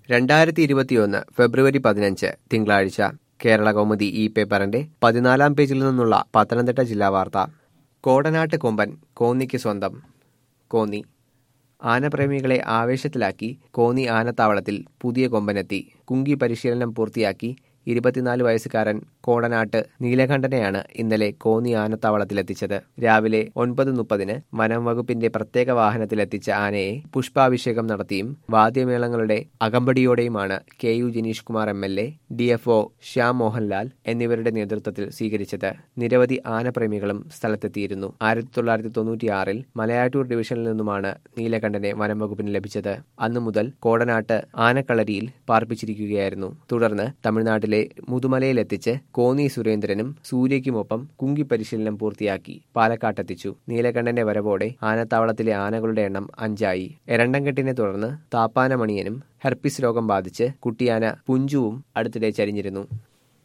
രണ്ടായിരത്തി ഇരുപത്തിയൊന്ന് ഫെബ്രുവരി പതിനഞ്ച് തിങ്കളാഴ്ച കേരള കൗമുദി ഈ പേപ്പറിന്റെ പതിനാലാം പേജിൽ നിന്നുള്ള പത്തനംതിട്ട ജില്ലാ വാർത്ത കോടനാട്ട് കൊമ്പൻ കോന്നിക്ക് സ്വന്തം കോന്നി ആനപ്രേമികളെ ആവേശത്തിലാക്കി കോന്നി ആനത്താവളത്തിൽ പുതിയ കൊമ്പനെത്തി കുങ്കി പരിശീലനം പൂർത്തിയാക്കി ഇരുപത്തിനാല് വയസ്സുകാരൻ കോടനാട്ട് നീലകണ്ഠനെയാണ് ഇന്നലെ കോന്നി ആനത്താവളത്തിലെത്തിച്ചത് രാവിലെ ഒൻപത് മുപ്പതിന് വനം വകുപ്പിന്റെ പ്രത്യേക വാഹനത്തിലെത്തിച്ച ആനയെ പുഷ്പാഭിഷേകം നടത്തിയും വാദ്യമേളങ്ങളുടെ അകമ്പടിയോടെയുമാണ് K U Janeesh Kumar M L A D F O Shyam Mohanlal എന്നിവരുടെ നേതൃത്വത്തിൽ സ്വീകരിച്ചത് നിരവധി ആനപ്രേമികളും സ്ഥലത്തെത്തിയിരുന്നു ആയിരത്തി തൊള്ളായിരത്തി തൊണ്ണൂറ്റിയാറിൽ മലയാറ്റൂർ ഡിവിഷനിൽ നിന്നുമാണ് നീലകണ്ഠനെ വനം വകുപ്പിന് ലഭിച്ചത് അന്നു മുതൽ കോടനാട്ട് ആനക്കളരിയിൽ പാർപ്പിച്ചിരിക്കുകയായിരുന്നു തുടർന്ന് തമിഴ്നാട്ടിലെ മുതുമലയിലെത്തിച്ച് കോന്നി സുരേന്ദ്രനും സൂര്യയ്ക്കുമൊപ്പം കുങ്കി പരിശീലനം പൂർത്തിയാക്കി പാലക്കാട്ടെത്തിച്ചു നീലകണ്ഠന്റെ വരവോടെ ആനത്താവളത്തിലെ ആനകളുടെ എണ്ണം അഞ്ചായി എരണ്ടംകെട്ടിനെ തുടർന്ന് താപ്പാനമണിയനും ഹെർപ്പിസ് രോഗം ബാധിച്ച് കുട്ടിയാന പുഞ്ചുവും അടുത്തിടെ ചരിഞ്ഞിരുന്നു